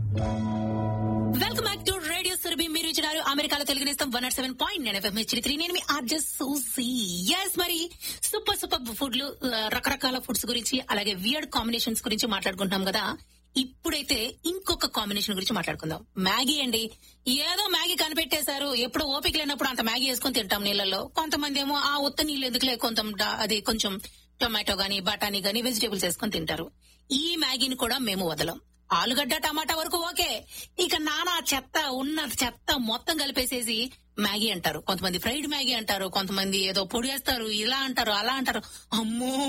welcome back to radio Surabhi మీరు ఇచ్చినారు అమెరికాలో తెలుగు నేస్తం వన్ నాట్ సెవెన్ పాయింట్ నేను ఎఫ్ఎం హెచ్ త్రీ నేను మీ ఆర్జెస్ సూసీ ఎస్ మరి సూపర్ సూపర్ ఫుడ్లు ఆ, రకరకాల ఫుడ్స్ గురించి అలాగే వియర్డ్ కాంబినేషన్స్ గురించి మాట్లాడుకుంటాం కదా ఇప్పుడైతే ఇంకొక కాంబినేషన్ గురించి మాట్లాడుకుందాం మ్యాగీ అండి ఏదో మ్యాగీ కనిపెట్టేశారు ఎప్పుడు ఓపిక లేనప్పుడు అంత మ్యాగీ వేసుకొని తింటాం నీళ్ళలో కొంతమంది ఏమో ఆ ఉత్త నీళ్ళు ఎందుకులే కొంత అది కొంచెం టొమాటో గానీ బఠానీ గానీ వెజిటేబుల్స్ వేసుకొని తింటారు ఈ మ్యాగీని కూడా మేము వదలం ఆలుగడ్డ టమాటా వరకు ఓకే ఇక నానా చెత్త ఉన్న చెత్త మొత్తం కలిపేసేసి మ్యాగీ అంటారు కొంతమంది ఫ్రైడ్ మ్యాగీ అంటారు కొంతమంది ఏదో పొడి వేస్తారు ఇలా అంటారు అలా అంటారు అమ్మో